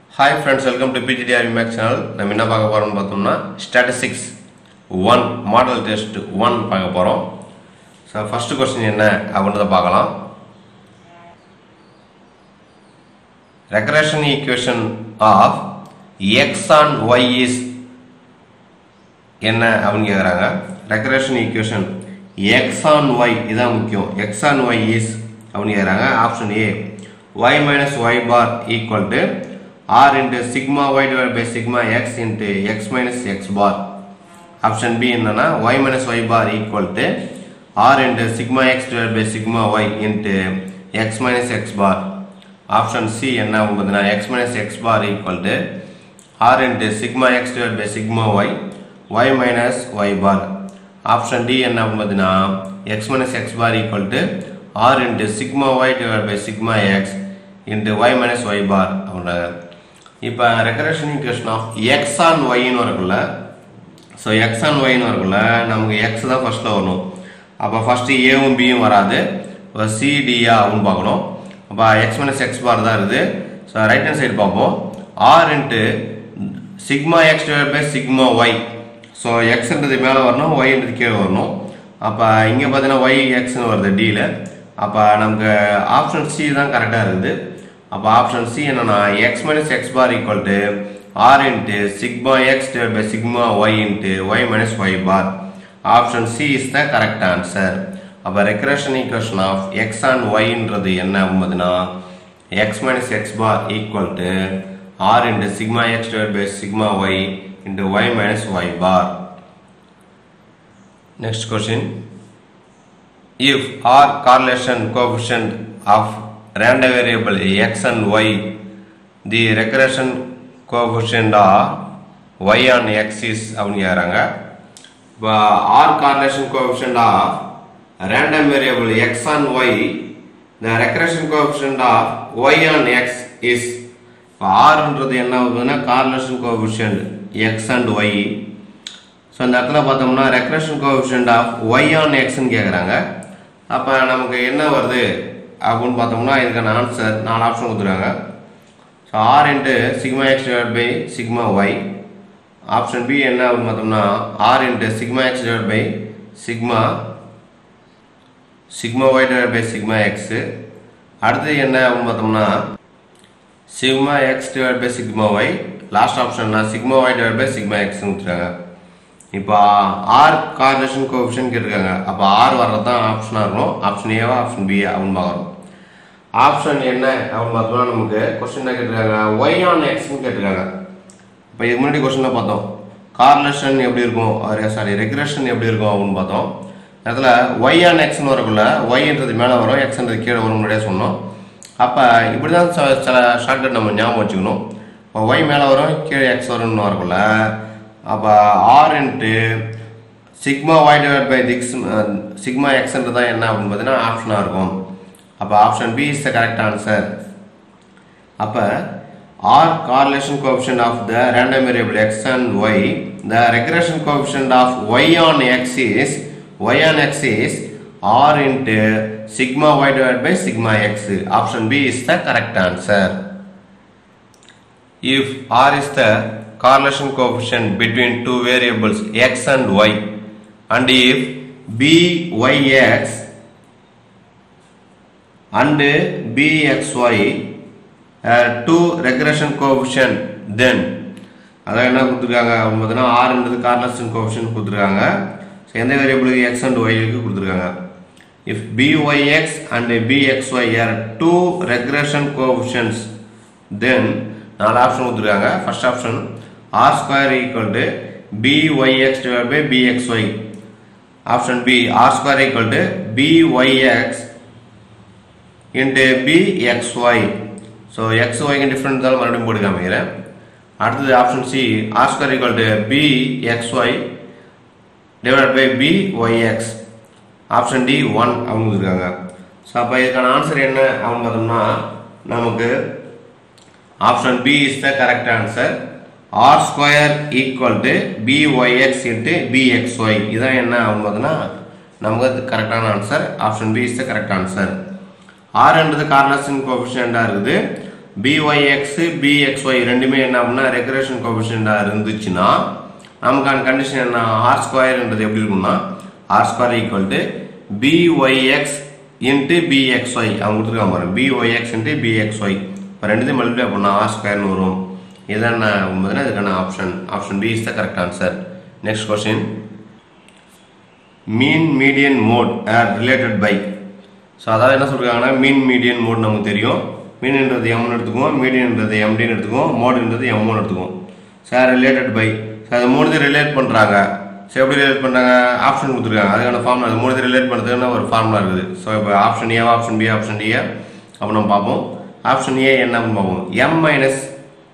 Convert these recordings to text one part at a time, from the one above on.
Hi friends welcome to PGTR maths channel நம்ம என்ன பார்க்க போகிறோம்னு பார்த்தோம்னா statistics one model test one பார்க்க போகிறோம் ஸோ ஃபஸ்ட்டு கொஸ்டின் என்ன அப்படின்றத பார்க்கலாம் regression equation of X on Y is என்ன அப்படின்னு கேட்குறாங்க regression equation X on Y இதான் முக்கியம் எக்ஸ் ஆன் ஒய் இஸ் அப்படின்னு கேட்குறாங்க option A Y minus Y bar equal to R into sigma Y divide by sigma X into X minus X bar option B என்னன்னா Y minus Y bar equal to R into sigma X divide by sigma Y into X minus X bar option C என்ன பார்த்தீங்கன்னா X minus X bar equal to R into sigma X divide by sigma Y Y minus Y bar option D என்ன பார்த்தீங்கன்னா X minus X bar equal to R into sigma Y divide by sigma X into Y minus Y bar அப்படின்றாங்க இப்போ regression equation of X on ஒய்னு வரக்குள்ள so X on ஒய்னு வரக்குள்ள நமக்கு X தான் ஃபர்ஸ்ட்டில் வரணும் அப்போ ஃபஸ்ட்டு ஏவும் பியும் வராது இப்போ சிடியா அப்படின்னு பார்க்கணும் அப்போ எக்ஸ் மைனஸ் எக்ஸ் பார் தான் இருக்குது ஸோ ரைட் ஹேண்ட் சைடு பார்ப்போம் R into sigma X divide by sigma Y so எக்ஸ்ன்றது மேலே வரணும் ஒய்ன்றது கீழே வரணும் அப்போ இங்கே பார்த்தீங்கன்னா ஒய் எக்ஸ்னு வருது டியில் அப்போ நமக்கு ஆப்ஷன் சி தான் கரெக்டாக இருக்குது அப்போ ஆப்ஷன் சி என்னன்னா X minus X bar equal to R into sigma X divide by sigma Y into Y minus Y bar option C is the correct answer அப்போ regression equation of X and ஒய்ன்றது என்ன பார்த்தீங்கன்னா X minus X bar equal to R into sigma X divide by sigma Y into Y minus Y bar Next question. If R correlation coefficient of random variable x and y, the regression coefficient of y on x is அப்படின்னு கேட்குறாங்க இப்போ R correlation coefficient of random variable x on y, the regression coefficient of y on x is இப்போ Rன்றது என்ன ஆகுதுன்னா correlation coefficient x and y so இந்த இடத்துல பார்த்தோம்னா regression coefficient of Y on எக்ஸ்ன்னு கேட்குறாங்க அப்போ நமக்கு என்ன வருது அப்படின்னு பார்த்தோம்னா இதுக்கான ஆன்சர் நாலு ஆப்ஷன் கொடுத்துருக்காங்க so R into sigma X divide by sigma Y option B என்ன அப்படின்னு பார்த்தோம்னா R into sigma X divide by sigma sigma Y divide by sigma X அடுத்து என்ன அப்படின்னு பார்த்தோம்னா sigma X divide by sigma Y last ஆப்ஷன்னா sigma Y divide by sigma எக்ஸ்னு கொடுத்துருக்காங்க இப்போ ஆர் கார்லேஷன் கோஎஃபிஷியன் கேட்டிருக்காங்க அப்போ ஆர் வர்றது தான் ஆப்ஷனாக இருக்கணும் ஆப்ஷன் ஏவா ஆப்ஷன் பி அப்படின்னு பார்க்குறோம் ஆப்ஷன் என்ன அப்படின்னு பார்த்தோம்னா நமக்கு கொஸ்டின் என்ன கேட்டிருக்காங்க ஒய் ஆன் எக்ஸ்னு கேட்டிருக்காங்க இப்போ இதுக்கு முன்னாடி கொஸ்டினில் பார்த்தோம் கார்லேஷன் எப்படி இருக்கும் சாரி ரெகுலேஷன் எப்படி இருக்கும் அப்படின்னு பார்த்தோம் அதில் ஒய் ஆன் எக்ஸ்னு வரக்குள்ள ஒய்ன்றது மேலே வரும் எக்ஸ்ன்றது கீழே வரும் முன்னாடியே சொன்னோம் அப்போ இப்படி தான் சில- சில ஷார்ட்கட் நம்ம ஞாபகம் வச்சுக்கணும் இப்போ ஒய் மேலே வரும் கீழே எக்ஸ் வரும்னு வரக்குள்ள அப்போ R into sigma Y divide by திக்ஸ் சிக்மா எக்ஸ்ன்றது தான் என்ன அப்படின்னு பார்த்தீங்கன்னா ஆப்ஷனாக இருக்கும் அப்போ option B is the correct answer அப்போ R correlation coefficient of the random variable X and Y the regression coefficient of Y on X is Y on X is R into sigma Y divide by sigma X option B is the correct answer if R is the correlation coefficient between two variables x and y and if byx and bxy are two regression coefficient then அதான் என்ன கொடுத்துருக்காங்க அப்படின்னு பார்த்தீங்கன்னா ஆர்ன்றது கார்லசன் coefficient கொடுத்துருக்காங்க so எந்த வேரியபிளுக்கு X and ஒய்க்கு கொடுத்துருக்காங்க if byx and bxy are two regression coefficients then நாலு ஆப்ஷன் கொடுத்துருக்காங்க first option R square equal to BYX divide by BXY option B R square equal to BYX into BXY so X ஒய்க்கு different தான் மறுபடியும் போட்டு காமிக்கிறேன் அடுத்தது option C R square equal to BXY divide by BYX option D one அவங்க கொடுத்துருக்காங்க so அப்போ இதுக்கான ஆன்சர் என்ன அப்படின்னு பார்த்தோம்னா நமக்கு option B is the correct answer R square equal to BYX into BXY இதான் என்ன அப்படின்னு பார்த்தோன்னா நமக்கு கரெக்டான answer option B is the correct answer ஆர்ன்றது கார்லசன் கோபிஷியண்டாக இருக்குது பிஒய்எக்ஸ் பிஎக்ஸ்ஒய் ரெண்டுமே என்ன அப்படின்னா ரெக்ரேஷன் கோபிஷியண்டாக இருந்துச்சுன்னா நமக்கான கண்டிஷன் என்ன ஆர் ஸ்கொயர்ன்றது எப்படி இருக்கும்னா R square equal to BYX into BXY அவங்க கொடுத்துருக்காங்க பாருங்க பிஒய்எக்ஸ் இன்ட்டு பிஎக்ஸ்ஒய் இப்போ ரெண்டுத்தையும் மல்டிப்ளை பண்ணால் ஆர் ஸ்கொயர்னு வரும் இதான் பார்த்தீங்கன்னா இதுக்கான option option B is the correct answer next question mean median mode are related by so அதாவது என்ன சொல்றாங்கன்னா மீன் மீடியன் மோட் நமக்கு தெரியும் மீன்ன்றது எம்னு எடுத்துக்குவோம் மீடியன்ன்றது எம்டின்னு எடுத்துக்குவோம் மோடுன்றது எம்ஒன்னு எடுத்துக்குவோம் சார் ரிலேட்டட் பை ஸோ அது மூணுத்தையும் ரிலேட் பண்ணுறாங்க ஸோ எப்படி ரிலேட் பண்ணுறாங்க ஆப்ஷன் கொடுத்துருக்காங்க அதுக்கான ஃபார்முலா அது மூணுத்தையும் ரிலேட் பண்ணுறதுக்கான ஒரு ஃபார்முலா இருக்குது ஸோ இப்போ option A option B option டிஏ அப்போ நம்ம பார்ப்போம் ஆப்ஷன் ஏ என்ன அப்படின்னு பார்ப்போம் M minus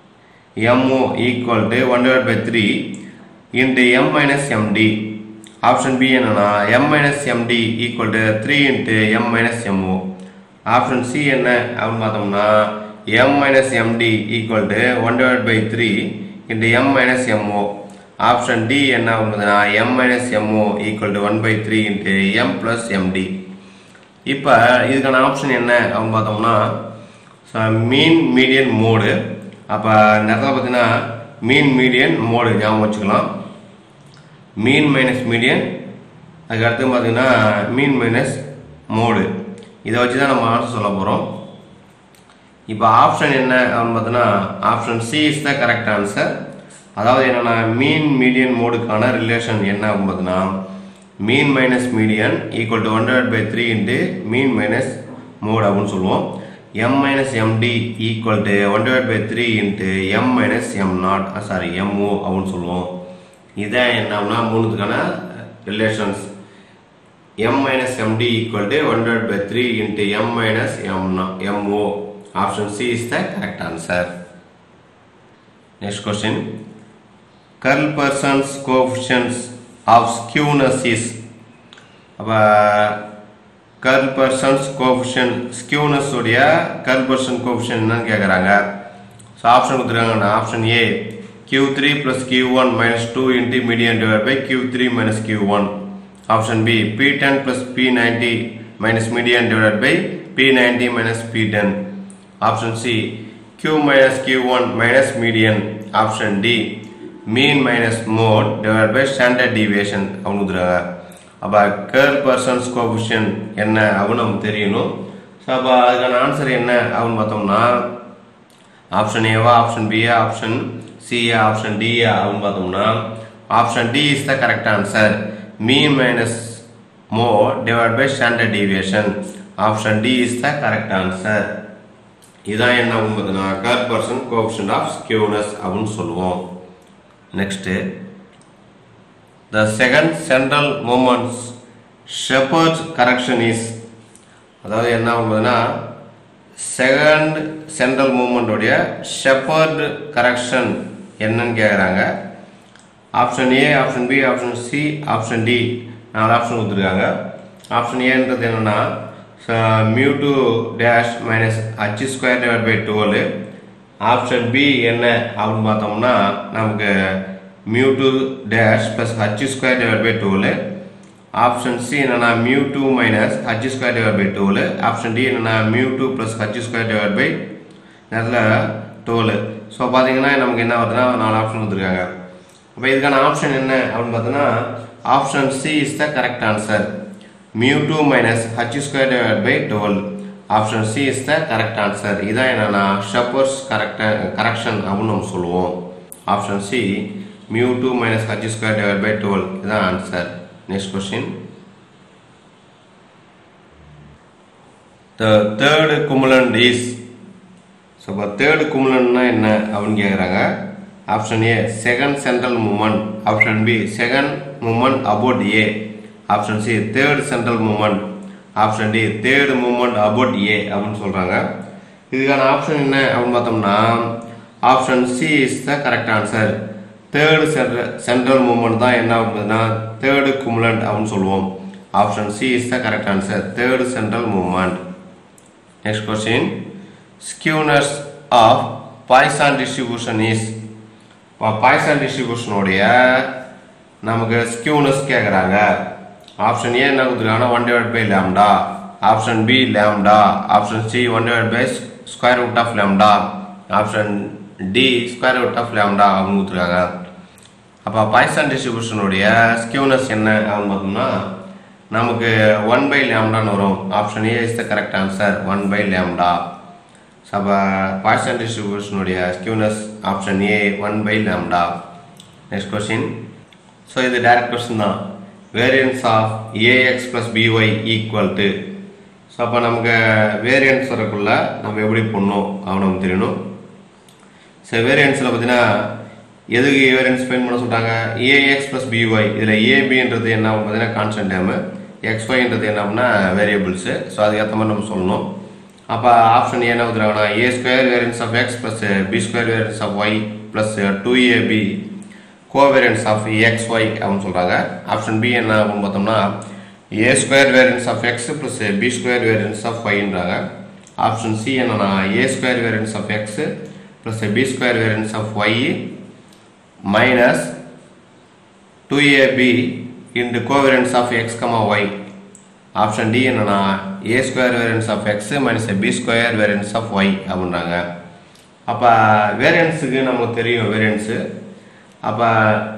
MO equal to 1 divided by 3 into M minus MD. Option B என்னன்னா M minus MD equal to 3 into M minus MO. Option C என்ன அப்படின்னு பார்த்தோம்னா M minus MD equal to 1 divided by 3 into M minus MO. Option D என்ன அப்படின்னா M minus MO equal to 1 by 3 into M plus MD. இப்போ இதுக்கான option என்ன அப்படின்னு பார்த்தோம்னா மீன் மீடியன் மோடு அப்போ இந்த இடத்துல பார்த்தீங்கன்னா மீன் மீடியன் மோடு ஞாபகம் வச்சுக்கலாம் மீன் மைனஸ் மீடியன் அதுக்கு அடுத்து பார்த்தீங்கன்னா மீன் மைனஸ் மோடு இதை வச்சு தான் நம்ம ஆன்சர் சொல்ல போகிறோம் இப்போ ஆப்ஷன் என்ன அப்படின்னு பார்த்தீங்கன்னா option C is the correct answer அதாவது என்னென்னா மீன் மீடியன் மோடுக்கான ரிலேஷன் என்ன அப்படின்னு பார்த்தீங்கன்னா mean minus median equal to one by three into mean minus mode அப்படின்னு சொல்லுவோம் m minus md equal to 1 divided by 3 into m minus m naught sorry mo அப்படின்னு சொல்லுவோம் இதான் என்னன்னா மூணுத்துக்கான relations m minus md equal to 1 divided by 3 into m minus m mo option c is the correct answer next question curl person's coefficients of skewness is அப்போ Karl Pearson's coefficient skewness உடைய Karl Pearson coefficient என்னன்னு கேட்குறாங்க so option கொடுத்துருக்காங்க option A Q three plus Q one minus two into median divide by Q three minus Q one option B P ten plus P ninety minus median divide by P ninety minus P ten option C Q minus Q one minus median option D mean minus mode divide by standard deviation அவங்க கொடுத்துருக்காங்க அப்போ care persons கோபிஷன் என்ன அப்படின்னு நமக்கு தெரியணும் so அப்போ அதுக்கான answer என்ன அப்படின்னு பார்த்தோம்னா ஆப்ஷன் ஏவா ஆப்ஷன் பிஏ ஆப்ஷன் சிஏ ஆப்ஷன் டிஏ அப்படின்னு பார்த்தோம்னா option D is the correct answer mean minus mode divide by standard deviation option D is the correct answer இதான் என்ன அப்படின்னு பார்த்தீங்கன்னா Karl Pearson coefficient of skewness அப்படின்னு சொல்லுவோம் next The second central movement's Shepard's correction is அதாவது என்ன பண்ணுறதுன்னா second central மூமெண்ட்டோடைய ஷெப்பர்டு கரெக்ஷன் என்னன்னு கேட்குறாங்க option A option B option C option D நாலு ஆப்ஷன் கொடுத்துருக்காங்க ஆப்ஷன் ஏன்றது என்னென்னா mu two dash minus H square divide by twelve option B என்ன அப்படின்னு பார்த்தோம்னா நமக்கு mu two dash plus H square divide by twelve option C என்னன்னா mu two minus H square divide by twelve option D என்னன்னா mu two plus H square divide by நேரத்தில் twelve so பார்த்தீங்கன்னா நமக்கு என்ன வருதுன்னா நாலு ஆப்ஷன் கொடுத்துருக்காங்க அப்போ இதுக்கான ஆப்ஷன் என்ன அப்படின்னு பார்த்தோன்னா option C is the correct answer mu two minus H square divide by twelve option C is the correct answer இதான் என்னன்னா ஷப்பர்ஸ் கரெக்ட் கரெக்ஷன் அப்படின்னு நம்ம சொல்லுவோம் option C mu two minus H square divide by twelve இதான் answer next question the third cumulant is so இப்போ third குமுலன்னா என்ன அப்படின்னு கேட்குறாங்க option A second central moment option B second moment about A option C third central moment option D third moment about A அப்படின்னு சொல்கிறாங்க இதுக்கான option என்ன அப்படின்னு பார்த்தோம்னா option C is the correct answer third central central moment தான் என்ன ஆகுதுன்னா third cumulant அப்படின்னு சொல்லுவோம் option C is the correct answer third central moment next question skewness of Poisson distribution is Poisson டிஸ்ட்ரிபியூஷனுடைய நமக்கு ஸ்கியூனஸ் கேட்குறாங்க ஆப்ஷன் ஏ என்ன கொடுத்துருக்காங்கன்னா one divide by lambda option B lambda option C one divide by square root of lambda option D square root of lambda அப்படின்னு கொடுத்துருக்காங்க அப்போ Poisson டிஸ்ட்ரிபியூஷனுடைய skewness என்ன அப்படின்னு பார்த்தோம்னா நமக்கு ஒன் பை லேம்டான்னு வரும் option A is the correct answer one by lambda so அப்போ பாய்சன் டிஸ்ட்ரிபியூஷனுடைய skewness option A one by lambda next question so இது டைரக்ட் கொஸ்டின் தான் variance of AX plus BY equal to so அப்போ நமக்கு variance வரக்குள்ள நம்ம எப்படி பண்ணணும் அவனை நமக்கு தெரியணும் ஸோ வேரியன்ஸில் பார்த்தீங்கன்னா எதுக்கு வேரியன்ஸ் ஃபைன் பண்ண சொல்லிட்டாங்க ஏஎக்ஸ் ப்ளஸ் பிஒய் இதில் ஏபின்றது என்ன ஆகும் பார்த்தீங்கன்னா கான்ஸ்டன்ட் டேமு எக்ஸ்ஒய்ன்றது என்ன அப்படின்னா வேரியபிள்ஸு ஸோ அதுக்கேற்ற மாதிரி நம்ம சொல்லணும் அப்போ ஆப்ஷன் என்ன கொடுத்துருக்காங்கன்னா A square variance of X plus B square variance of Y plus two AB covariance of X Y அப்படின்னு சொல்கிறாங்க ஆப்ஷன் பி என்ன அப்படின்னு பார்த்தோம்னா A square variance of X plus B square variance of ஒய்ன்றாங்க option C என்னன்னா A square variance of X plus B square variance of Y minus two AB into covariance of X comma Y option D என்னன்னா A square variance of X minus B square variance of Y அப்படின்றாங்க அப்போ வேரியன்ஸுக்கு நமக்கு தெரியும் variance அப்போ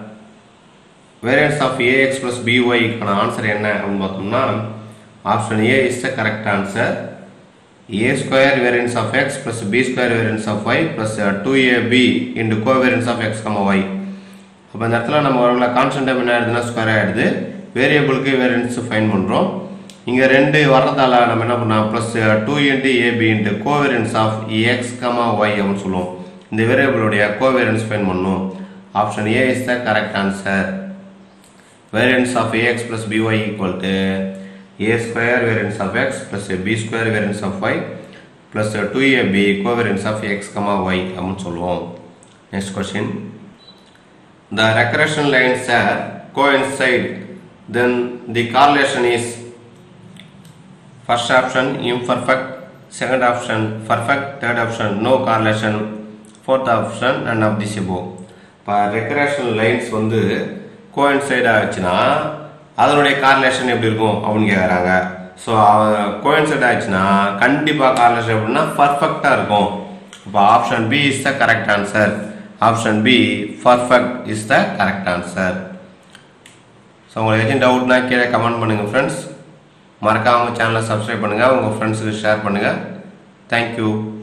variance of AX plus பிஒய்க்கான answer என்ன அப்படின்னு பார்த்தோம்னா option A is the correct answer A square variance of X plus B square variance of Y plus two A B into covariance of X comma Y அப்போ இந்த இடத்துல நம்ம வரல constant என்ன ஆயிடுதுன்னா ஸ்கொயர் ஆகிடுது வேரியபிளுக்கு வேரியன்ஸ் ஃபைன் பண்ணுறோம் இங்கே ரெண்டு வர்றதால நம்ம என்ன பண்ணோம் plus two into AB into covariance of X comma Y அப்படின்னு சொல்லுவோம் இந்த வேரியபிளுடைய கோவேரியன்ஸ் ஃபைன் பண்ணணும் option A is the correct answer variance of ax plus by equal to a square variance of x plus a b square variance of y plus a 2ab covariance of x comma y அப்படின்னு சொல்லுவோம் next question the regression lines are coincide then the correlation is first option imperfect second option perfect third option no correlation fourth option none of this above இப்போ regression lines வந்து coincide ஆச்சுன்னா அதனுடைய correlation எப்படி இருக்கும் அப்படின்னு கேட்குறாங்க so coincide ஆச்சுன்னா கண்டிப்பாக கார்லேஷன் எப்படின்னா பர்ஃபெக்டாக இருக்கும் இப்போ option B is the correct answer option B perfect is the correct answer so உங்களுக்கு எதுவும் டவுட்னா கீழே கமெண்ட் பண்ணுங்கள் ஃப்ரெண்ட்ஸ் மறக்காமல் சேனலை சப்ஸ்கிரைப் பண்ணுங்கள் உங்கள் ஃப்ரெண்ட்ஸுக்கு ஷேர் பண்ணுங்கள் தேங்க்யூ